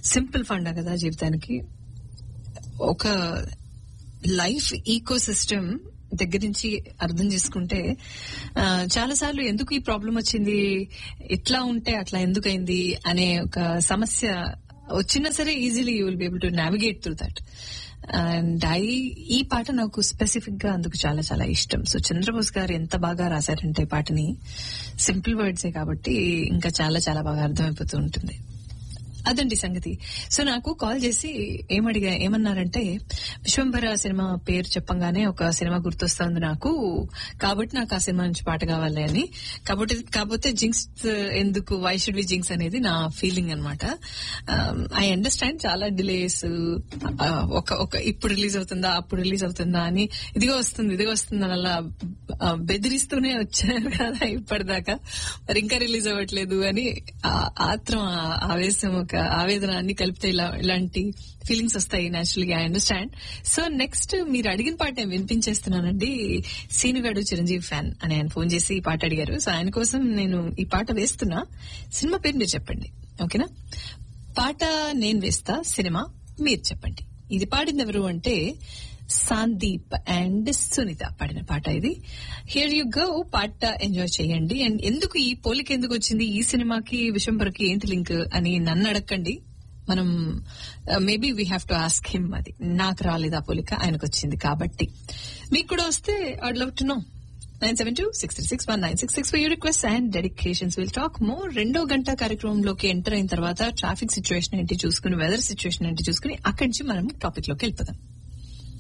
simple fund కదా జీవితానికి ఒక లైఫ్ ఈకో సిస్టమ్ దగ్గర నుంచి అర్థం చేసుకుంటే చాలా సార్లు ఎందుకు ఈ ప్రాబ్లం వచ్చింది ఎట్లా ఉంటే అట్లా ఎందుకైంది అనే ఒక సమస్య వచ్చినా సరే easily you will be able to navigate through that and I ఈ పాట నాకు స్పెసిఫిక్ గా అందుకు చాలా చాలా ఇష్టం సో చంద్రబోస్ గారు ఎంత బాగా రాశారంటే పాటని సింపుల్ వర్డ్సే కాబట్టి ఇంకా చాలా చాలా బాగా అర్థమైపోతూ ఉంటుంది అదండి సంగతి సో నాకు కాల్ చేసి ఏమడిగా ఏమన్నారంటే విశ్వంభర సినిమా పేరు చెప్పంగానే ఒక సినిమా గుర్తొస్తుంది నాకు కాబట్టి నాకు ఆ సినిమా నుంచి పాట కావాలి అని కాబట్టి కాకపోతే జింక్స్ ఎందుకు వై షుడ్ వి జింక్స్ అనేది నా ఫీలింగ్ అనమాట ఐ అండర్స్టాండ్ చాలా డిలేస్ ఒక ఒక ఇప్పుడు రిలీజ్ అవుతుందా అప్పుడు రిలీజ్ అవుతుందా అని ఇదిగో వస్తుంది ఇదిగో వస్తుంది అని అలా బెదిరిస్తూనే వచ్చారు కదా ఇప్పటిదాకా మరి ఇంకా రిలీజ్ అవ్వట్లేదు అని ఆత్రం ఆవేశం ఒక ఆవేదన అన్ని కలిపితే ఇలా ఇలాంటి ఫీలింగ్స్ వస్తాయి నేచురల్గా ఐ అండర్స్టాండ్ సో నెక్స్ట్ మీరు అడిగిన పాట నేను వినిపించేస్తున్నానండి సీనుగాడు చిరంజీవి ఫ్యాన్ అని ఆయన ఫోన్ చేసి ఈ పాట అడిగారు సో ఆయన కోసం నేను ఈ పాట వేస్తున్నా సినిమా పేరు మీరు చెప్పండి ఓకేనా పాట నేను వేస్తా సినిమా మీరు చెప్పండి ఇది పాడింది ఎవరు అంటే సాందీప్ అండ్ సునీత పాడిన పాట ఇది హియర్ యు గో పాట ఎంజాయ్ చేయండి అండ్ ఎందుకు ఈ పోలిక ఎందుకు వచ్చింది ఈ సినిమాకి విషంబర్కి ఏంటి లింక్ అని నన్ను అడగండి మనం maybe we have to ask him అది నాకు రాలేదు ఆ పోలిక ఆయనకు వచ్చింది కాబట్టి మీకు కూడా వస్తే I'd love to know nine seven two six three six one nine six six for request and dedications will talk more రెండో గంట కార్యక్రమంలోకి ఎంటర్ అయిన తర్వాత ట్రాఫిక్ సిచ్యువేషన్ ఏంటి చూసుకుని వెదర్ సిచ్యువేషన్ ఏంటి చూసుకుని అక్కడి నుంచి మనం టాపిక్ లోకి వెళ్ళిపోదాం